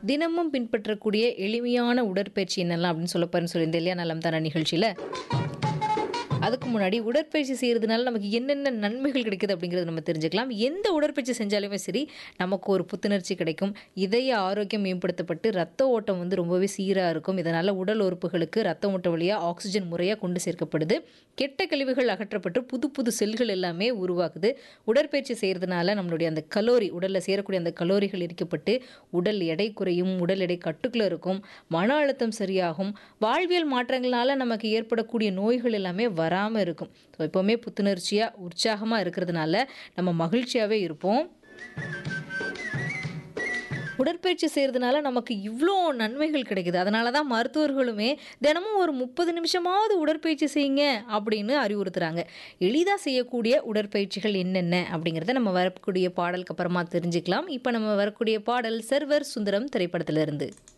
தினமும் பின்பற்றக்கூடிய எளிமையான உடற்பயிற்சி என்னெல்லாம் அப்படின்னு சொல்ல போறேன்னு சொல்லியிருந்தேன் இல்லையா நலம் தான நிகழ்ச்சியில் அதுக்கு முன்னாடி உடற்பயிற்சி செய்கிறதுனால நமக்கு என்னென்ன நன்மைகள் கிடைக்குது அப்படிங்கிறத நம்ம தெரிஞ்சுக்கலாம் எந்த உடற்பயிற்சி செஞ்சாலுமே சரி நமக்கு ஒரு புத்துணர்ச்சி கிடைக்கும் இதய ஆரோக்கியம் மேம்படுத்தப்பட்டு ரத்த ஓட்டம் வந்து ரொம்பவே சீராக இருக்கும் இதனால் உடல் உறுப்புகளுக்கு ரத்த ஓட்ட வழியாக ஆக்சிஜன் முறையாக கொண்டு சேர்க்கப்படுது கெட்ட கழிவுகள் அகற்றப்பட்டு புது புது செல்கள் எல்லாமே உருவாகுது உடற்பயிற்சி செய்கிறதுனால நம்மளுடைய அந்த கலோரி உடலில் சேரக்கூடிய அந்த கலோரிகள் எரிக்கப்பட்டு உடல் எடை குறையும் உடல் எடை கட்டுக்குள்ள இருக்கும் மன அழுத்தம் சரியாகும் வாழ்வியல் மாற்றங்களால் நமக்கு ஏற்படக்கூடிய நோய்கள் எல்லாமே வராமல் இருக்கும் ஸோ எப்போவுமே புத்துணர்ச்சியாக உற்சாகமாக இருக்கிறதுனால நம்ம மகிழ்ச்சியாகவே இருப்போம் உடற்பயிற்சி செய்கிறதுனால நமக்கு இவ்வளோ நன்மைகள் கிடைக்குது அதனால தான் மருத்துவர்களுமே தினமும் ஒரு முப்பது நிமிஷமாவது உடற்பயிற்சி செய்யுங்க அப்படின்னு அறிவுறுத்துறாங்க எளிதாக செய்யக்கூடிய உடற்பயிற்சிகள் என்னென்ன அப்படிங்கிறத நம்ம வரக்கூடிய பாடலுக்கு அப்புறமா தெரிஞ்சுக்கலாம் இப்போ நம்ம வரக்கூடிய பாடல் சர்வர் சுந்தரம் திரைப்படத்திலிருந்து